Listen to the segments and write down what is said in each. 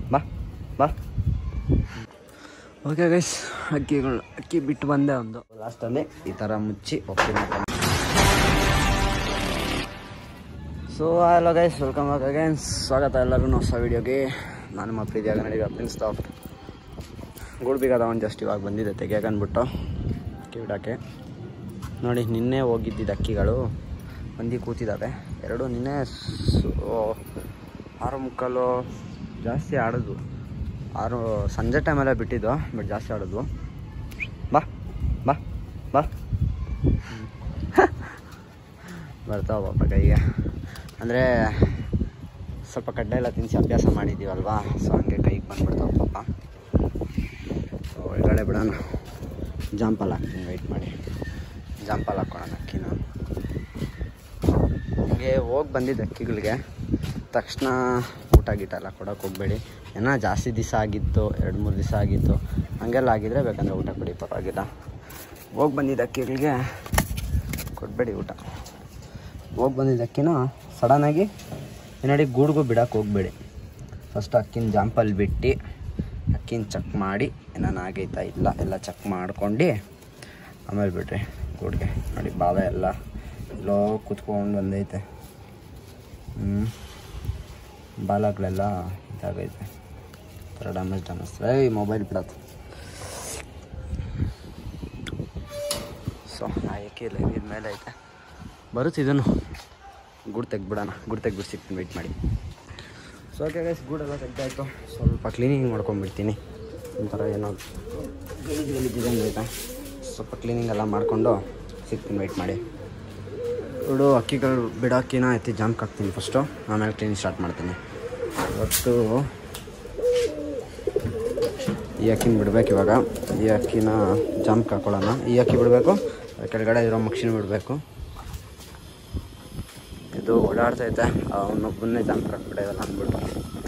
ಬಾ ಬಾ okay guys ಅಕ್ಕಿಗಳು ಅಕ್ಕಿ ಬಿಟ್ಟು ಬಂದೆ ಒಂದು ಲಾಸ್ಟಲ್ಲಿ ಈ ಥರ ಮುಚ್ಚಿ ಹೋಗ್ತೀನಿ so hello guys welcome back again ಸ್ವಾಗತ ಎಲ್ಲರಿಗೂ ಹೊಸ ವೀಡಿಯೋಗೆ ನಾನು ನಿಮ್ಮ ಪ್ರೀತಿಯಾಗ ನಡೆಯುವ ಪ್ರಿನ್ಸ್ ಟಾಪ್ ಗೂಡ್ಬಿಗದ ಒಂದು ಜಸ್ಟ್ ಇವಾಗ ಬಂದಿದೆ ತೆಗಿಯಕ್ಕೆ ಅಂದ್ಬಿಟ್ಟು ಅಕ್ಕಿ ಬಿಡೋಕ್ಕೆ ನೋಡಿ ನಿನ್ನೆ ಹೋಗಿದ್ದಿದ್ದು ಅಕ್ಕಿಗಳು ಮಂದಿ ಕೂತಿದ್ದಾವೆ ಎರಡು ನಿನ್ನೆ ಸು ಆರು ಮುಕ್ಕಾಲು ಜಾಸ್ತಿ ಆಡೋದು ಆರು ಸಂಜೆ ಟೈಮಲ್ಲೇ ಬಿಟ್ಟಿದ್ದು ಬಟ್ ಜಾಸ್ತಿ ಆಡೋದು ಬಾ ಬಾ ಬಾ ಬರ್ತಾವ ಪಾಪ ಕೈಗೆ ಅಂದರೆ ಸ್ವಲ್ಪ ಕಡ್ಡೆ ಎಲ್ಲ ತಿನ್ನಿಸಿ ಅಭ್ಯಾಸ ಮಾಡಿದ್ದೀವಲ್ವಾ ಸೊ ಹಂಗೆ ಕೈಗೆ ಬಂದ್ಬಿಡ್ತಾವ ಪಾಪ ಸೊ ಒಳಗಡೆ ಬಿಡೋಣ ಜಾಂಪಲ್ ಹಾಕ್ತೀನಿ ವೆಯ್ಟ್ ಮಾಡಿ ಜಾಂಪಲ್ ಹಾಕ್ಕೊಳ್ಳೋಣ ಅಕ್ಕಿನ ಹಂಗೆ ಹೋಗಿ ಬಂದಿದ್ದು ಅಕ್ಕಿಗಳಿಗೆ ತಕ್ಷಣ ಊಟ ಗೀಟ ಎಲ್ಲ ಕೊಡೋಕೆ ಹೋಗಬೇಡಿ ಏನೋ ಜಾಸ್ತಿ ದಿವಸ ಆಗಿತ್ತು ಎರಡು ಮೂರು ದಿವಸ ಆಗಿತ್ತು ಹಂಗೆಲ್ಲ ಆಗಿದ್ರೆ ಬೇಕಂದರೆ ಊಟ ಕೊಡಿ ಪರವಾಗಿಲ್ಲ ಹೋಗಿ ಬಂದಿದ್ದ ಅಕ್ಕಿಗಳಿಗೆ ಕೊಡಬೇಡಿ ಊಟ ಹೋಗಿ ಬಂದಿದ್ದ ಅಕ್ಕಿನ ಸಡನ್ನಾಗಿ ನೋಡಿ ಗೂಡ್ಗೂ ಬಿಡೋಕೆ ಹೋಗಬೇಡಿ ಫಸ್ಟ್ ಅಕ್ಕಿನ ಜಾಂಪಲ್ ಬಿಟ್ಟು ಅಕ್ಕಿನ ಚೆಕ್ ಮಾಡಿ ಏನಾನ ಆಗೈತಾ ಇಲ್ಲ ಎಲ್ಲ ಚೆಕ್ ಮಾಡ್ಕೊಂಡು ಆಮೇಲೆ ಬಿಡ್ರಿ ಗೂಡ್ಗೆ ನೋಡಿ ಬಾವೆ ಎಲ್ಲ ಎಲ್ಲೋ ಕುತ್ಕೊಂಡು ಬಂದೈತೆ ಹ್ಞೂ ಬಾಲಗಳೆಲ್ಲ ಇದಾಗೈತೆ ಥರ ಡಾಮೇಜ್ ಡಾಮೇಜ್ ಏಯ್ ಮೊಬೈಲ್ ಬಿಡೋದು ಸೊ ಆ ಏಕೆ ಲೈನ್ ಮೇಲೆ ಐತೆ ಬರುತ್ತೆ ಇದನ್ನು ಗುಡ್ ತೆಗ್ಬಿಡೋಣ ಗುಡ್ ತೆಗ್ಬಿಟ್ಟು ಸಿಗ್ತೀನಿ ವೆಯ್ಟ್ ಮಾಡಿ ಸೊ ಓಕೆ ಗೈಸ್ ಗೂಡೆಲ್ಲ ತೆಗ್ದಾಯ್ತು ಸ್ವಲ್ಪ ಕ್ಲೀನಿಂಗ್ ಮಾಡ್ಕೊಂಡ್ಬಿಡ್ತೀನಿ ಒಂಥರ ಏನೋ ಗಲೀಜು ಗಲೀಜಿದೆ ಆಯ್ತಾ ಸ್ವಲ್ಪ ಕ್ಲೀನಿಂಗ್ ಎಲ್ಲ ಮಾಡಿಕೊಂಡು ಸಿಗ್ತೀನಿ ವೆಯ್ಟ್ ಮಾಡಿ ಎರಡು ಅಕ್ಕಿಗಳು ಬಿಡೋಕ್ಕಿನ ಎತ್ತಿ ಜಾಂಪ್ ಹಾಕ್ತೀನಿ ಫಸ್ಟು ಆಮೇಲೆ ಕ್ಲೀನಿಂಗ್ ಸ್ಟಾರ್ಟ್ ಮಾಡ್ತೀನಿ ಇವತ್ತು ಈ ಅಕ್ಕಿನ ಬಿಡಬೇಕು ಇವಾಗ ಈ ಅಕ್ಕಿನ ಜಾಂಪ್ ಹಾಕೊಳ್ಳೋಣ ಈ ಅಕ್ಕಿ ಬಿಡಬೇಕು ಕೆಳಗಡೆ ಇರೋ ಮಕ್ಷಿನ ಬಿಡಬೇಕು ಇದು ಓಡಾಡ್ತೈತೆ ಅವನೊಬ್ಬನ್ನೇ ಜಾಂಪ್ ಹಾಕ್ಬಿಡೋದಲ್ಲ ಅಂದ್ಬಿಟ್ಟು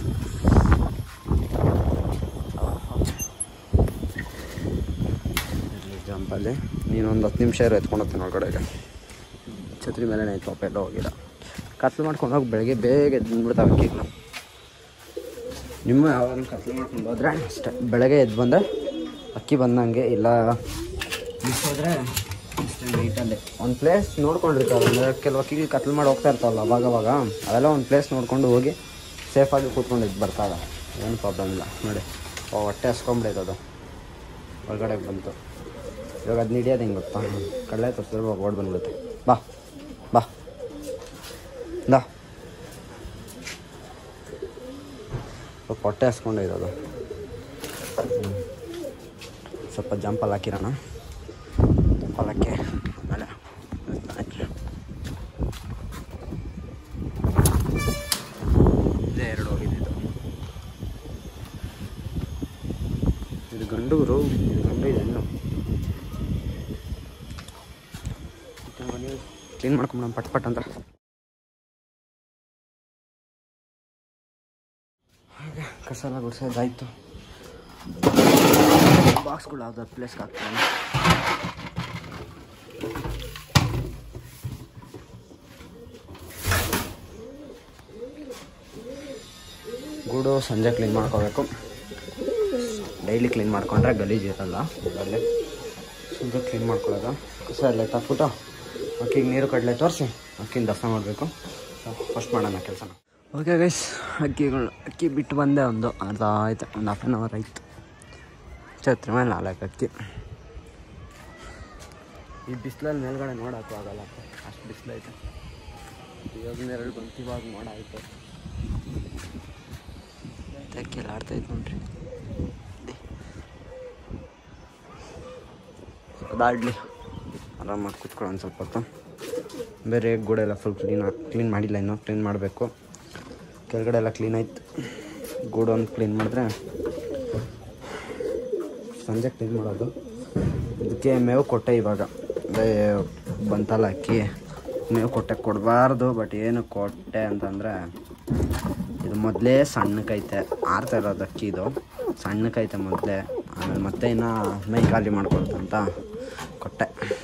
ಜಾಂಪಲ್ಲಿ ನೀನೊಂದು ಹತ್ತು ನಿಮಿಷ ಇರೋ ಎತ್ಕೊಂಡು ಹೋಗ್ತೀನಿ ಒಳಗಡೆಗೆ ಛತ್ರಿ ಮೇಲೆ ಐತೆ ಪಾಪ ಎಲ್ಲ ಹೋಗಿಲ್ಲ ಕತ್ಲು ಮಾಡ್ಕೊಂಡು ಹೋಗಿ ಬೆಳಗ್ಗೆ ಬೇಗ ಎದ್ದು ಬಂದ್ಬಿಡ್ತಾವೆ ಅಕ್ಕಿಗಳು ನಿಮ್ಮ ಯಾವಾಗ ಕತ್ಲು ಮಾಡ್ಕೊಂಡು ಹೋದ್ರೆ ಅಷ್ಟೇ ಬೆಳಗ್ಗೆ ಎದ್ದು ಬಂದರೆ ಅಕ್ಕಿ ಬಂದಂಗೆ ಇಲ್ಲ ಮಿಸ್ ಹೋದರೆ ಅಷ್ಟೇ ನೈಟಲ್ಲೇ ಒಂದು ಪ್ಲೇಸ್ ನೋಡ್ಕೊಂಡಿರ್ತಾವೆ ಅಂದರೆ ಕೆಲವು ಅಕ್ಕಿಗಳು ಕತ್ಲು ಮಾಡಿ ಹೋಗ್ತಾ ಇರ್ತಾವಲ್ಲ ಅವಾಗ ಅವಾಗ ಅವೆಲ್ಲ ಒಂದು ಪ್ಲೇಸ್ ನೋಡ್ಕೊಂಡು ಹೋಗಿ ಸೇಫಾಗಿ ಕೂತ್ಕೊಂಡು ಇದು ಬರ್ತಾವೆ ಏನು ಪ್ರಾಬ್ಲಮ್ ಇಲ್ಲ ನೋಡಿ ಓ ಹೊಟ್ಟೆ ಹಸ್ಕೊಂಬಿಡೈತೆ ಅದು ಒಳಗಡೆ ಬಂತು ಇವಾಗ ಅದನ್ನ ಹಿಡಿಯೋದು ಹೆಂಗೆ ಗೊತ್ತಾ ಕಡಲೆ ತಪ್ಪಿದ್ರೆ ಓಡ್ ಬಂದ್ಬಿಡುತ್ತೆ ಬಾ ಬಾ ದಾ ಸ್ವಲ್ಪ ಹೊಟ್ಟೆ ಹಸ್ಕೊಂಡು ಇರೋದು ಹ್ಮ್. ಸ್ವಲ್ಪ ಜಂಪಲ್ಲಿ ಹಾಕಿರೋಣ ಜಂಪಲ್ ಹಾಕಿ ಆಮೇಲೆ ಹಾಕಿ ಇದೇ ಎರಡು ಹೋಗಿದ್ದು ಇದು ಗಂಡು ಗುರು ಇದು ಗಂಡು ಇದೆ ಹೆಣ್ಣು ಕ್ಲೀನ್ ಮಾಡ್ಕೊಂಬಿಡೋಣ ಪಟ್ ಪಟ್ ಅಂತ ಹಾಗೆ ಕಸ ಎಲ್ಲ ಗುಡ್ಸೋದಾಯ್ತು ಬಾಕ್ಸ್ಗಳು ಯಾವ್ದಾದ್ರು ಪ್ಲೇಸ್ಗೆ ಹಾಕ್ತಾನೆ ಗೂಡು ಸಂಜೆ ಕ್ಲೀನ್ ಮಾಡ್ಕೋಬೇಕು ಡೈಲಿ ಕ್ಲೀನ್ ಮಾಡ್ಕೊಂಡ್ರೆ ಗಲೀಜು ಇರಲ್ಲ ಅದರಲ್ಲಿ ಸಂಜೆ ಕ್ಲೀನ್ ಮಾಡ್ಕೊಳ್ಳೋದು ಕಸ ಎಲ್ಲ ತಕ್ಬಿಟ್ಟು ಅಕ್ಕಿಗೆ ನೀರು ಕಡಲೆ ತೋರಿಸಿ ಅಕ್ಕಿನ ದಫನ ಮಾಡಬೇಕು ಫಸ್ಟ್ ಮಾಡೋಣ ಕೆಲಸನ ಓಕೆ ಗೈಸ್ ಅಕ್ಕಿಗಳು ಅಕ್ಕಿ ಬಿಟ್ಟು ಬಂದೆ ಒಂದು ಅರ್ಧ ಆಯ್ತು ಒಂದು ಹಾಫ್ ಆನ್ ಅವರ್ ಆಯಿತು ಛತ್ರ ಮೇಲೆ ನಾಲ್ಕು ಅಕ್ಕಿ ಈ ಬಿಸಿಲಲ್ಲಿ ಮೇಲ್ಗಡೆ ನೋಡೋಕ್ಕೂ ಆಗಲ್ಲ ಅಷ್ಟು ಬಿಸಿಲೈತೆ ಇವಾಗ ನೆರಳು ಬಂತು ಇವಾಗ ಮೋಡ ಆಯಿತು ಅಕ್ಕಿಲ್ಲ ಆಡ್ತೈತೆ ನೋಡ್ರಿ ಅದಾಡಲಿ ಆರಾಮಾಗಿ ಕೂತ್ಕೊಳ್ಳೋ ಒಂದು ಸ್ವಲ್ಪ ಹೊತ್ತು ಬೇರೆ ಗೂಡೆಲ್ಲ ಫುಲ್ ಕ್ಲೀನ್ ಕ್ಲೀನ್ ಮಾಡಿಲ್ಲ ಇನ್ನೂ ಕ್ಲೀನ್ ಮಾಡಬೇಕು ಕೆಳಗಡೆ ಎಲ್ಲ ಕ್ಲೀನ್ ಆಯ್ತು ಗೂಡು ಒಂದು ಕ್ಲೀನ್ ಮಾಡಿದ್ರೆ ಸಂಜೆ ಕ್ಲೀನ್ ಮಾಡೋದು ಇದಕ್ಕೆ ಮೇವು ಕೊಟ್ಟೆ ಇವಾಗ ಅದೇ ಬಂತಲ್ಲ ಅಕ್ಕಿ ಮೇವು ಕೊಟ್ಟೆ ಕೊಡಬಾರ್ದು ಬಟ್ ಏನು ಕೊಟ್ಟೆ ಅಂತಂದರೆ ಇದು ಮೊದಲೇ ಸಣ್ಣಕ್ಕೈತೆ ಆರ್ತಾ ಇರೋದು ಅಕ್ಕಿ ಇದು ಸಣ್ಣಕ್ಕೈತೆ ಮೊದಲೇ ಆಮೇಲೆ ಮತ್ತೆ ಇನ್ನು ಮೈ ಖಾಲಿ ಮಾಡ್ಕೊಳ್ತಂತ ಕೊಟ್ಟೆ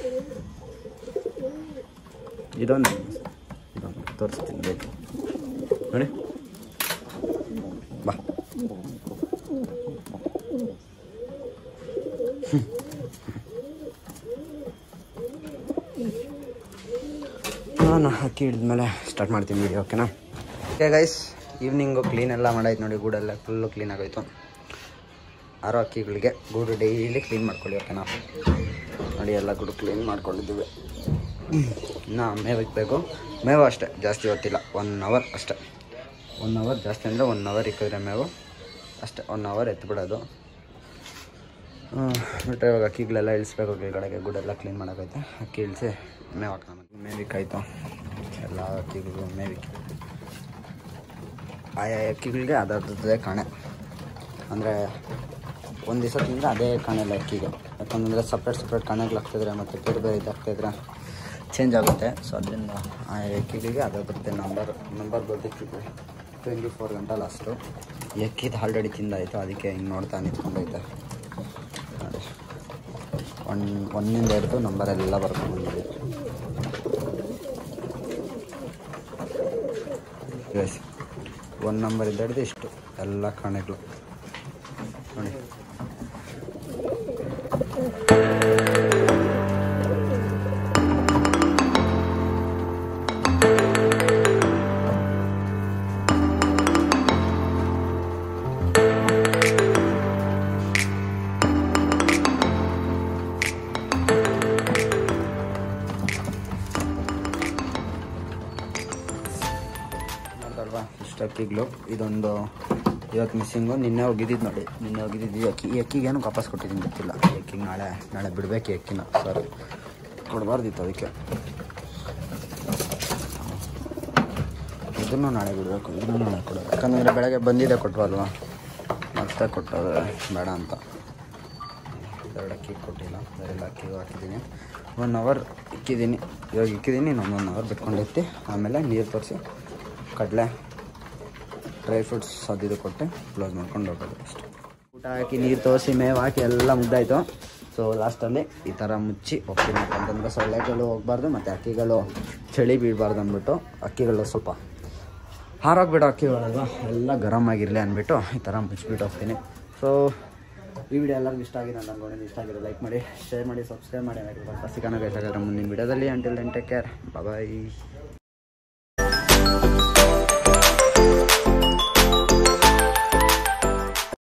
ಇದೊಂದು ಇದೊಂದು ತೋರಿಸ್ತೀನಿ ಬೇಕು ನೋಡಿ ಬಾ ನಾನು ಅಕ್ಕಿ ಹಿಡಿದ್ಮೇಲೆ ಸ್ಟಾರ್ಟ್ ಮಾಡ್ತೀನಿ ವಿಡಿಯೋ ಓಕೆನಾ ಓಕೆ ಗೈಸ್ ಈವ್ನಿಂಗು ಕ್ಲೀನ್ ಎಲ್ಲ ಮಾಡಾಯ್ತು ನೋಡಿ ಗೂಡೆಲ್ಲ ಫುಲ್ಲು ಕ್ಲೀನ್ ಆಗೋಯ್ತು ಆರೋ ಅಕ್ಕಿಗಳಿಗೆ ಗೂಡು ಡೈಲಿ ಕ್ಲೀನ್ ಮಾಡ್ಕೊಳ್ಳಿ ಓಕೆನಾ ನೋಡಿ ಎಲ್ಲ ಗೂಡು ಕ್ಲೀನ್ ಮಾಡ್ಕೊಂಡಿದ್ದೀವಿ ಇನ್ನು ಮೇವು ಇಕ್ಬೇಕು ಮೇವು ಅಷ್ಟೇ ಜಾಸ್ತಿ ಹೊತ್ತಿಲ್ಲ ಒನ್ ಅವರ್ ಅಷ್ಟೇ ಒನ್ ಅವರ್ ಜಾಸ್ತಿ ಅಂದರೆ ಒನ್ ಅವರ್ ಇಕ್ಕಿದ್ರೆ ಮೇವು ಅಷ್ಟೇ ಒನ್ ಅವರ್ ಎತ್ಬಿಡೋದು ಬಿಟ್ಟರೆ ಇವಾಗ ಅಕ್ಕಿಗಳೆಲ್ಲ ಇಳಿಸ್ಬೇಕು ಕೆಳಗಡೆಗೆ ಗೂಡೆಲ್ಲ ಕ್ಲೀನ್ ಮಾಡೋಕೈತೆ ಅಕ್ಕಿ ಇಳಿಸಿ ಮೇವು ಹಾಕೋಣ ಮೇವಿಕ್ಕಾಯ್ತು ಎಲ್ಲ ಅಕ್ಕಿಗಳು ಮೇವಿಕ್ಕೆ ಆಯಾ ಅಕ್ಕಿಗಳಿಗೆ ಅದಾದ್ರದ್ದೇ ಕಾಣೆ ಅಂದರೆ ಒಂದು ದಿವಸ ತಿಂದರೆ ಅದೇ ಕಾಣಲ್ಲ ಅಕ್ಕಿಗೆ ಯಾಕಂದರೆ ಸಪ್ರೇಟ್ ಸಪ್ರೇಟ್ ಕಾಣೆಗಳು ಹಾಕ್ತಿದ್ರೆ ಮತ್ತು ಬೇರೆ ಬೇರೆ ಇದಾಗ್ತಿದ್ರೆ ಚೇಂಜ್ ಆಗುತ್ತೆ ಸೊ ಅದರಿಂದ ಆ ಅಕ್ಕಿಗಳಿಗೆ ಅದಾದ್ರದ್ದೇ ನಂಬರ್ ನಂಬರ್ ಬರ್ದಿಟ್ಟಿದ್ವಿ ಟ್ವೆಂಟಿ ಫೋರ್ ಗಂಟೆ ಲಾಸ್ಟು ಎಕ್ಕಿದು ಆಲ್ರೆಡಿ ತಿಂದಾಯಿತು ಅದಕ್ಕೆ ಹಿಂಗೆ ನೋಡ್ತಾ ನಿಂತ್ಕೊಂಡೈತೆ ನೋಡಿ ಒನ್ ಒಂದಿಂದ ಹಿಡಿದು ನಂಬರ್ ಎಲ್ಲ ಬರ್ಕೊಂಡು ಬಂದಿದೆ ಎಸ್ ಒಂದು ನಂಬರಿಂದ ಹಿಡಿದು ಇಷ್ಟು ಎಲ್ಲ ಕಾಣೆಗಳು ನೋಡಿ ನೋಡ್ದಲ್ವಾ ಇಷ್ಟು ಅಕ್ಕಿಗಳು ಇದೊಂದು ಇವತ್ತು ಮಿಸ್ಸಿಂಗು ನಿನ್ನೆ ಹೋಗಿದ್ದು ನೋಡಿ ನಿನ್ನೆ ಹೋಗಿದ್ದು ಈ ಅಕ್ಕಿ ಈ ಅಕ್ಕಿಗೆ ಏನು ವಾಪಸ್ ಕೊಟ್ಟಿದ್ದೀನಿ ಗೊತ್ತಿಲ್ಲ ಈ ಅಕ್ಕಿಗೆ ನಾಳೆ ನಾಳೆ ಬಿಡಬೇಕು ಈ ಅಕ್ಕಿನ ಸರ್ ಕೊಡಬಾರ್ದಿತ್ತು ಅದಕ್ಕೆ ಇದನ್ನು ನಾಳೆ ಬಿಡಬೇಕು ಇದನ್ನು ನಾಳೆ ಕೊಡಬೇಕು ಯಾಕಂದರೆ ಬೆಳಗ್ಗೆ ಬಂದಿದೆ ಕೊಟ್ಟವಲ್ವಾ ಮತ್ತೆ ಕೊಟ್ಟೋದ್ರೆ ಬೇಡ ಅಂತ ಎರಡು ಅಕ್ಕಿ ಕೊಟ್ಟಿಲ್ಲ ಬೇರೆಲ್ಲ ಅಕ್ಕಿಗೂ ಹಾಕಿದ್ದೀನಿ ಒನ್ ಅವರ್ ಇಕ್ಕಿದ್ದೀನಿ ಇವಾಗ ಇಕ್ಕಿದ್ದೀನಿ ಇನ್ನೊಂದು ಒನ್ ಅವರ್ ಬಿಟ್ಕೊಂಡು ಎತ್ತಿ ಆಮೇಲೆ ನೀರು ತೋರಿಸಿ ಕಡಲೆ ಡ್ರೈ ಫ್ರೂಟ್ಸ್ ಅದಿದು ಕೊಟ್ಟು ಕ್ಲೋಸ್ ಮಾಡ್ಕೊಂಡು ಹೋಗೋದು ಅಷ್ಟೇ ಊಟ ಹಾಕಿ ನೀರು ತೋರಿಸಿ ಮೇವು ಹಾಕಿ ಎಲ್ಲ ಮುಗ್ದಾಯಿತು ಸೊ ಲಾಸ್ಟಲ್ಲಿ ಈ ಥರ ಮುಚ್ಚಿ ಹೋಗ್ತೀನಿ ಯಾಕಂತಂದರೆ ಸೊಳ್ಳೆಗಳು ಹೋಗ್ಬಾರ್ದು ಮತ್ತು ಅಕ್ಕಿಗಳು ಚಳಿ ಬೀಳಬಾರ್ದು ಅಂದ್ಬಿಟ್ಟು ಅಕ್ಕಿಗಳು ಸ್ವಲ್ಪ ಹಾರೋಗ್ಬಿಡೋ ಅಕ್ಕಿಗಳಲ್ವ ಎಲ್ಲ ಗರಮ್ ಆಗಿರಲಿ ಅಂದ್ಬಿಟ್ಟು ಈ ಥರ ಮುಚ್ಚಿಬಿಟ್ಟು ಹೋಗ್ತೀನಿ ಸೊ ಈ ವಿಡಿಯೋ ಎಲ್ಲರಿಗೂ ಇಷ್ಟ ಆಗಿದೆ ಅಂತ ಅನ್ಕೊಂಡಿದ್ದು ಇಷ್ಟ ಆಗಿದೆ ಲೈಕ್ ಮಾಡಿ ಶೇರ್ ಮಾಡಿ ಸಬ್ಸ್ಕ್ರೈಬ್ ಮಾಡಿ ಸಿಗೋಣ ಇಷ್ಟ ಆಗಿದ್ರೆ ಮುಂದಿನ ವಿಡಿಯೋದಲ್ಲಿ ಅಂಟಿಲ್ ದೆನ್ ಟೇಕ್ ಕೇರ್ ಬಾಯ್